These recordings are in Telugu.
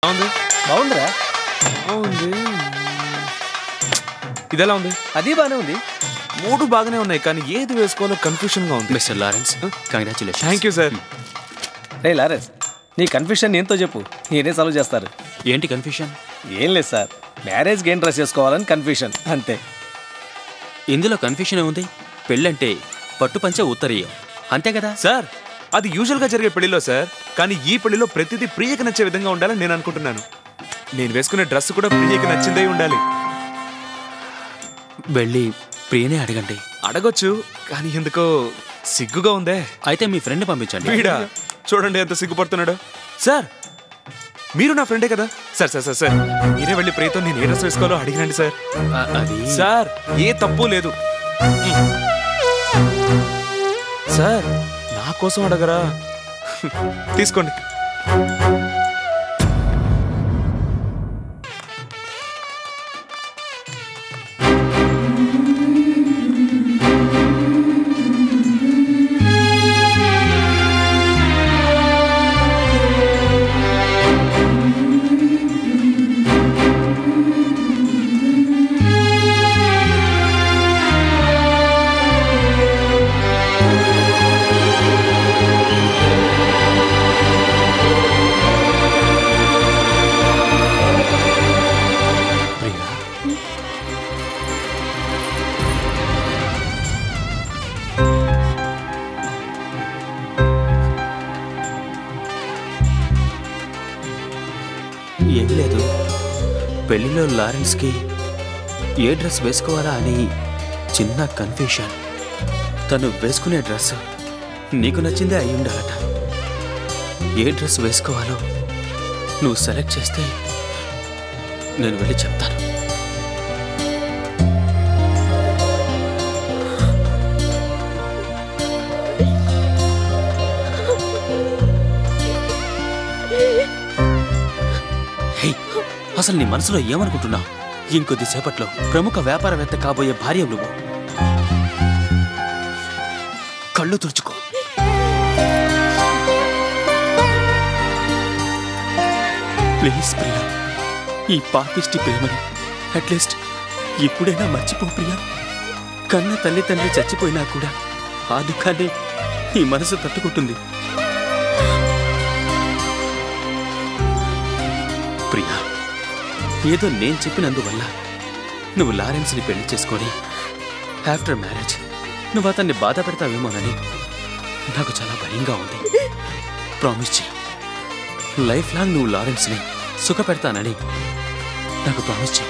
ఉంది బాగుందిరా బాగుంది ఇదెలా ఉంది అది బానే ఉంది మూడు బాగానే ఉన్నాయి కానీ ఏది వేసుకోవాలో కన్ఫ్యూషన్ గా ఉంది mister Lawrence congratulation thank you sir రే లారెన్స్ నీ కన్ఫ్యూషన్ ఏంతో చెప్పు నేనే సాల్వ్ చేస్తారు ఏంటి కన్ఫ్యూషన్ ఏం లేదు సార్ మ్యారేజ్కి ఏం డ్రెస్ చేసుకోవాలని కన్ఫ్యూషన్ అంతే ఇందులో కన్ఫ్యూషన్ ఏముంది పెళ్ళంటే పట్టు పంచే ఉత్తరీయం అంతే కదా సార్ అది యూజువల్ గా జరిగే పెళ్లిలో సార్ కానీ ఈ పెళ్లిలో ప్రతిదీ ప్రియకి నచ్చే విధంగా ఉండాలని నేను అనుకుంటున్నాను నేను వేసుకునే డ్రెస్ కూడా ప్రియకి నచ్చిందే ఉండాలి వెళ్ళి ప్రియనే అడగండి అడగొచ్చు కానీ ఎందుకో సిగ్గుగా ఉందే అయితే మీ ఫ్రెండ్ పంపించండి వీడా చూడండి ఎంత సిగ్గుపడుతున్నాడు సార్ మీరు నా ఫ్రెండే కదా సార్ సార్ సార్ సార్ మీరే వెళ్ళి ప్రియతో నేను ఏ డ్రెస్ వేసుకోవాలో అడిగినండి సార్ ఆ, అది సార్ ఏ తప్పు లేదు సార్ నా కోసం అడగరా తీసుకోండి ప్రియా ఏం లేదు పెళ్లిలో లారెన్స్కి ఏ డ్రెస్ వేసుకోవాలా అని చిన్న కన్ఫ్యూషన్ తను వేసుకునే డ్రెస్ నీకు నచ్చిందే అయి ఉండాలట ఏ డ్రెస్ వేసుకోవాలో నువ్వు సెలెక్ట్ చేస్తే నేను వెళ్ళి చెప్తాను హే అసలు నీ మనసులో ఏమనుకుంటున్నావు ఇంకొద్ది సేపట్లో ప్రముఖ వ్యాపారవేత్త కాబోయే భార్య నువ్వు కళ్ళు తుడుచుకో ప్లీజ్ ప్రియా ఈ పాపిష్టి ప్రేమని అట్లీస్ట్ ఇప్పుడైనా మర్చిపో ప్రియా కన్న తల్లి తండ్రి చచ్చిపోయినా కూడా ఆ దుఃఖాన్ని ఈ మనసు తట్టుకుంటుంది ప్రియా ఏదో నేను చెప్పినందువల్ల నువ్వు లారెన్స్ని పెళ్లి చేసుకొని ఆఫ్టర్ మ్యారేజ్ నువ్వు అతన్ని బాధ పెడతావేమోనని నాకు చాలా భయంగా ఉంది ప్రామిస్ చేయి లైఫ్ లాంగ్ నువ్వు లారెన్స్ని సుఖపెడతానని నాకు ప్రామిస్ చేయి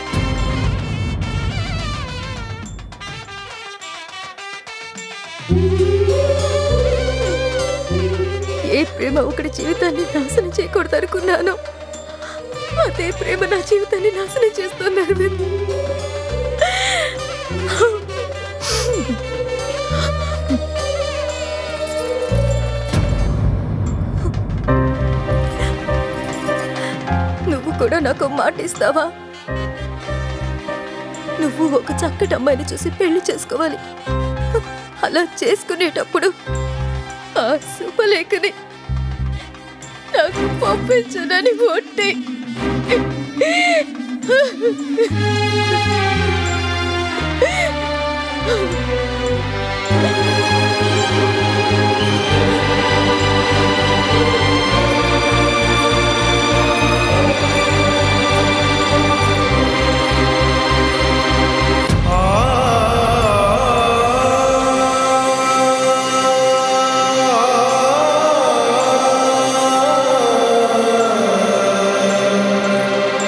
ఏ ప్రేమ ఒకటి జీవితాన్ని నాశనం చేయకూడదు అనుకున్నాను అదే ప్రేమ నా జీవితాన్ని నాశనం చేస్తుంది అరవింద్ నువ్వు కూడా నాకు మాట ఇస్తావా నువ్వు ఒక చక్కటి అమ్మాయిని చూసి పెళ్లి చేసుకోవాలి అలా చేసుకునేటప్పుడు ఆ శుభలేఖని నాకు పంపించనని ఒట్టి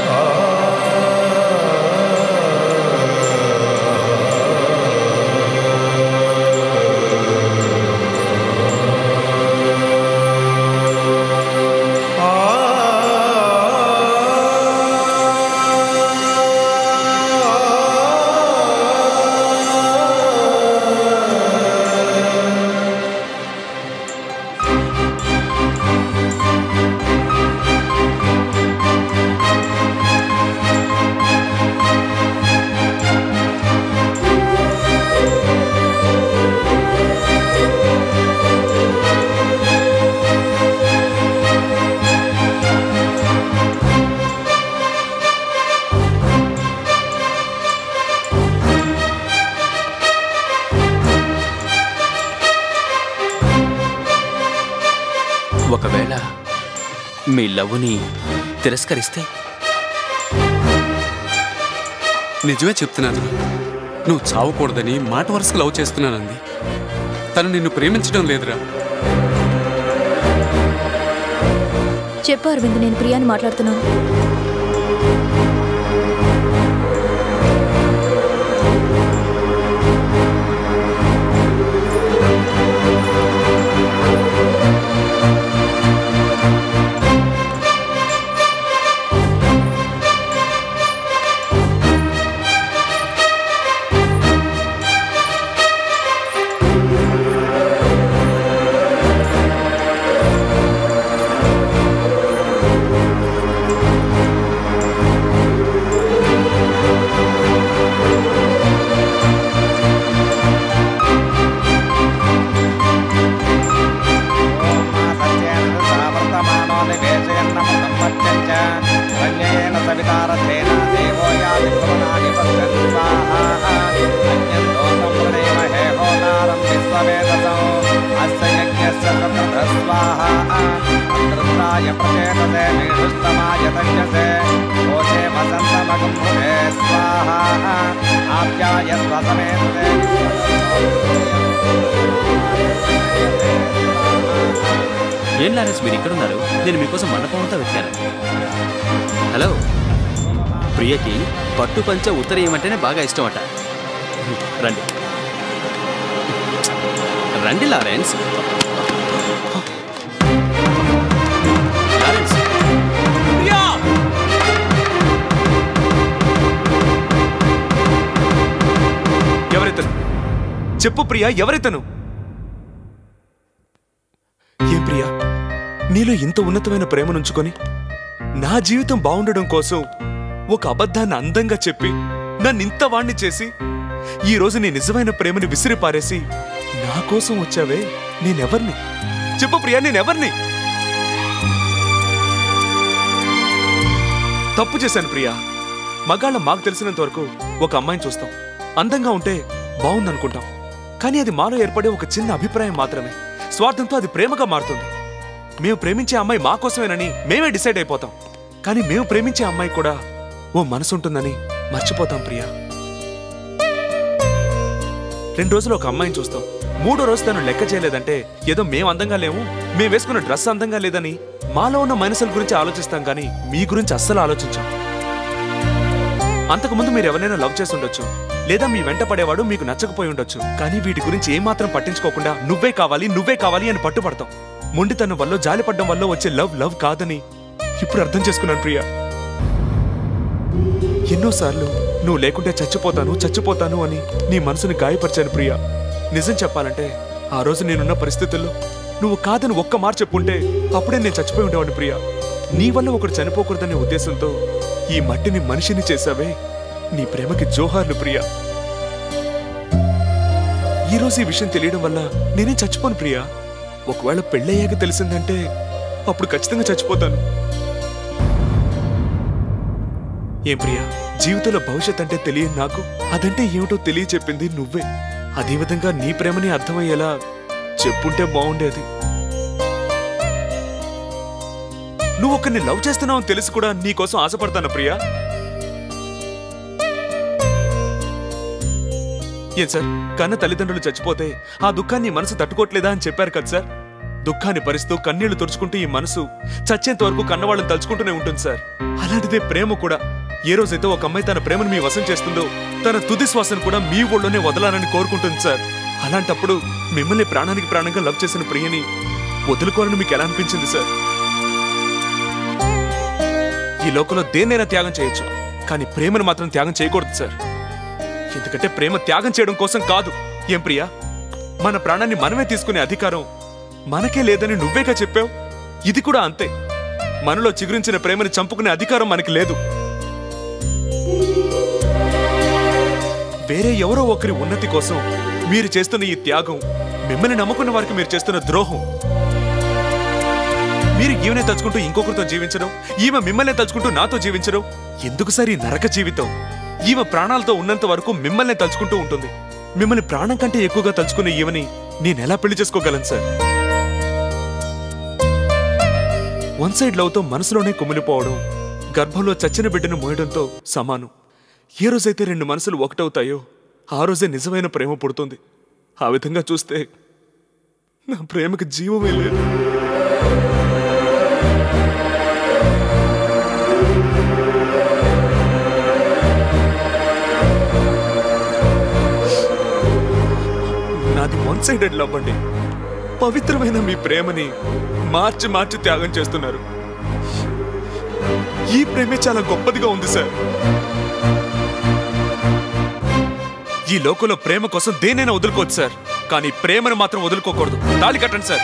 ఆ మీ లవ్ని తిరస్కరిస్తే నిజమే చెప్తున్నాను నువ్వు చావకూడదని మాట వరుసకు లవ్ చేస్తున్నానంది తను నిన్ను ప్రేమించడం లేదురా చెప్పు అరవింద్ నేను ప్రియాని మాట్లాడుతున్నాను ఏం లారెన్స్ మీరు ఇక్కడ ఉన్నారు నేను మీకోసం మండపం అంతా వెతికాను హలో ప్రియకి పట్టు పంచ ఉత్తరీయం అంటేనే బాగా ఇష్టం అట రండి రండి లారెన్స్ లారెన్స్ ప్రియా! ఎవరితను చెప్పు ప్రియా ఎవరితను ఏం ప్రియా నీలో ఇంత ఉన్నతమైన ప్రేమనుంచుకొని నా జీవితం బాగుండడం కోసం ఒక అబద్ధాన్ని అందంగా చెప్పి నన్ను ఇంత వాణ్ణి చేసి ఈ రోజు నీ నిజమైన ప్రేమని విసిరి పారేసి నా కోసం వచ్చావే నేనెవర్ని చెప్పు ప్రియా నేనెవర్ని తప్పు చేశాను ప్రియా మగాళ్ళ మాకు తెలిసినంత వరకు ఒక అమ్మాయిని చూస్తాం అందంగా ఉంటే బాగుందనుకుంటాం కానీ అది మాలో ఏర్పడే ఒక చిన్న అభిప్రాయం మాత్రమే స్వార్థంతో అది ప్రేమగా మారుతుంది మేము ప్రేమించే అమ్మాయి మా కోసమేనని మేమే డిసైడ్ అయిపోతాం కానీ మేము ప్రేమించే అమ్మాయి కూడా ఓ మనసు ఉంటుందని మర్చిపోతాం ప్రియా రెండు రోజులు ఒక అమ్మాయిని చూస్తాం మూడో రోజు తను లెక్క చేయలేదంటే ఏదో మేము అందంగా లేవు మేము వేసుకున్న డ్రెస్ అందంగా లేదని మాలో ఉన్న మనసుల గురించి ఆలోచిస్తాం కానీ మీ గురించి అస్సలు ఆలోచించాం అంతకుముందు మీరు ఎవరైనా లవ్ చేసి ఉండొచ్చు లేదా మీ వెంట పడేవాడు మీకు నచ్చకపోయి ఉండొచ్చు కానీ వీటి గురించి ఏమాత్రం పట్టించుకోకుండా నువ్వే కావాలి నువ్వే కావాలి అని పట్టుపడతాం మొండితనం వల్ల జాలిపడ్డం వల్ల వచ్చే లవ్ లవ్ కాదని ఇప్పుడు అర్థం చేసుకున్నాను ప్రియా ఎన్నోసార్లు నువ్వు లేకుంటే చచ్చిపోతాను చచ్చిపోతాను అని నీ మనసుని గాయపరిచాను ప్రియా నిజం చెప్పాలంటే ఆ రోజు నేనున్న పరిస్థితుల్లో నువ్వు కాదని ఒక్క మాట చెప్పుంటే అప్పుడే నేను చచ్చిపోయి ఉండేవాడిని ప్రియా నీ వల్ల ఒకడు చనిపోకూడదనే ఉద్దేశంతో ఈ మట్టిని మనిషిని చేశావే నీ ప్రేమకి జోహార్లు ప్రియా ఈ రోజు ఈ విషయం తెలియడం వల్ల నేనే చచ్చిపోను ప్రియా ఒకవేళ పెళ్ళయ్యాక తెలిసిందంటే అప్పుడు ఖచ్చితంగా చచ్చిపోతాను ఏం ప్రియా జీవితంలో భవిష్యత్ అంటే తెలియని నాకు అదంటే ఏమిటో తెలియ చెప్పింది నువ్వే అదే విధంగా నీ ప్రేమని అర్థమయ్యేలా చెప్పుంటే బాగుండేది నువ్వు ఒకరిని లవ్ చేస్తున్నావు అని తెలిసి కూడా నీకోసం ఆశపడతాను ప్రియా ఏం సార్ కన్న తల్లిదండ్రులు చచ్చిపోతే ఆ దుఃఖాన్ని ఈ మనసు తట్టుకోవట్లేదా అని చెప్పారు కదా సార్ దుఃఖాన్ని భరిస్తూ కన్నీళ్లు తుడుచుకుంటూ ఈ మనసు చచ్చేంత వరకు కన్నవాళ్ళని తలుచుకుంటూనే ఉంటుంది సార్ అలాంటిదే ప్రేమ కూడా ఏ రోజైతే ఒక అమ్మాయి తన ప్రేమను మీ వశం చేస్తుందో తన తుది శ్వాసను కూడా మీ ఊళ్ళోనే వదలాలని కోరుకుంటుంది సార్ అలాంటప్పుడు మిమ్మల్ని ప్రాణానికి ప్రాణంగా లవ్ చేసిన ప్రియని వదులుకోవాలని మీకు ఎలా అనిపించింది సార్ ఈ లోకంలో దేన్నైనా త్యాగం చేయొచ్చు కానీ ప్రేమను మాత్రం త్యాగం చేయకూడదు సార్ ఎందుకంటే ప్రేమ త్యాగం చేయడం కోసం కాదు ఏం ప్రియా మన ప్రాణాన్ని మనమే తీసుకునే అధికారం మనకే లేదని నువ్వేగా చెప్పావు ఇది కూడా అంతే మనలో చిగురించిన ప్రేమని చంపుకునే అధికారం మనకి లేదు వేరే ఎవరో ఒకరి ఉన్నతి కోసం మీరు చేస్తున్న ఈ త్యాగం మిమ్మల్ని నమ్ముకున్న వారికి మీరు చేస్తున్న ద్రోహం మీరు ఈమెనే తలుచుకుంటూ ఇంకొకరితో జీవించడం ఈమె మిమ్మల్ని తలుచుకుంటూ నాతో జీవించడం ఎందుకు సార్ ఈ నరక జీవితం ఈమె ప్రాణాలతో ఉన్నంత వరకు మిమ్మల్ని తలుచుకుంటూ ఉంటుంది మిమ్మల్ని ప్రాణం కంటే ఎక్కువగా తలుచుకునే ఈమెని నేను ఎలా పెళ్లి చేసుకోగలను సార్ వన్ సైడ్ లవ్తో మనసులోనే కుమిలిపోవడం గర్భంలో చచ్చిన బిడ్డను మోయడంతో సమానం ఏ రోజైతే రెండు మనసులు ఒకటవుతాయో ఆ రోజే నిజమైన ప్రేమ పుడుతుంది ఆ విధంగా చూస్తే నా ప్రేమకి జీవమే లేదు నాది వన్ సైడెడ్ లవ్ అండి పవిత్రమైన మీ ప్రేమని మార్చి మార్చి త్యాగం చేస్తున్నారు ఈ ప్రేమే చాలా గొప్పదిగా ఉంది సార్ ఈ లోకంలో ప్రేమ కోసం దేనైనా వదులుకోవచ్చు సార్ కానీ ప్రేమను మాత్రం వదులుకోకూడదు తాళి కట్టండి సార్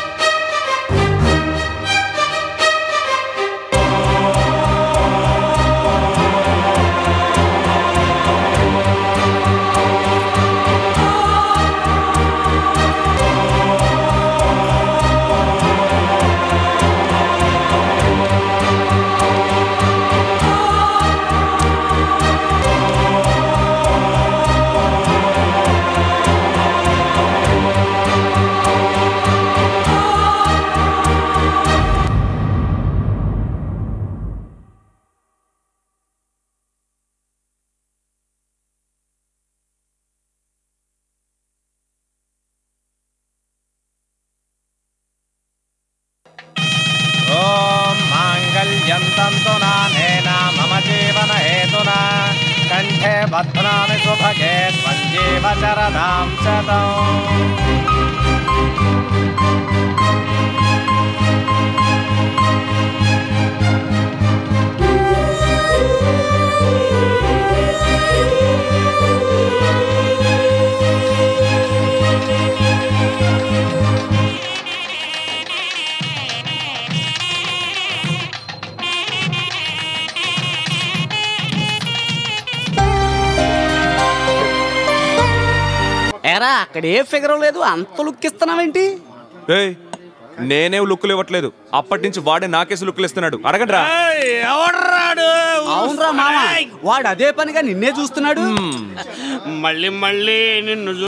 ఓం మాంగళ్యం తంతు నానేన మమ జీవన హేతునా కంఠే బధ్నామి సుభగే స్వంజీవ శరదాం శతం ఎరా అక్కడ ఏ ఫిగర్ లేదు అంత లుక్ ఇస్తున్నావేంటి ఏయ్ నేనే లుక్కులు ఇవ్వట్లేదు అప్పటి నుంచి వాడే నాకేసి లుక్కులు ఇస్తున్నాడు అడగండి అవునరా మామ వాడు అదే పనిగా నిన్నే చూస్తున్నాడు మళ్ళీ మళ్ళీ నిన్ను